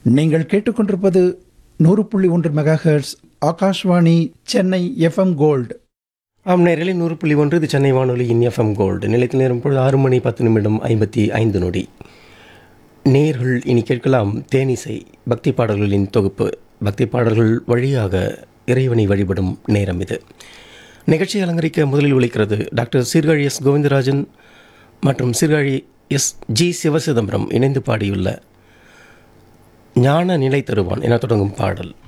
நீங்கள் கேட்டுக்கொண்டிருப்பது நூறு புள்ளி ஒன்று megahertz Akashvani Chennai FM gold ஆம் நேரலை நூறு புள்ளி ஒன்று இது சென்னை வானொலியின் எஃப்எம் கோல்டு நிலையத்தில் நேரம் பொழுது ஆறு மணி பத்து நிமிடம் ஐம்பத்தி ஐந்து நொடி நேர்கள் இனி கேட்கலாம் தேனிசை பக்தி பாடல்களின் தொகுப்பு பக்தி பாடல்கள் வழியாக இறைவனை வழிபடும் நேரம் இது நிகழ்ச்சியை அலங்கரிக்க முதலில் ஒலிக்கிறது டாக்டர் சீர்காழி எஸ் கோவிந்தராஜன் மற்றும் சீர்காழி எஸ் ஜி சிவசிதம்பரம் இணைந்து பாடியுள்ள ஞான நிலை தருவான் என தொடங்கும் பாடல்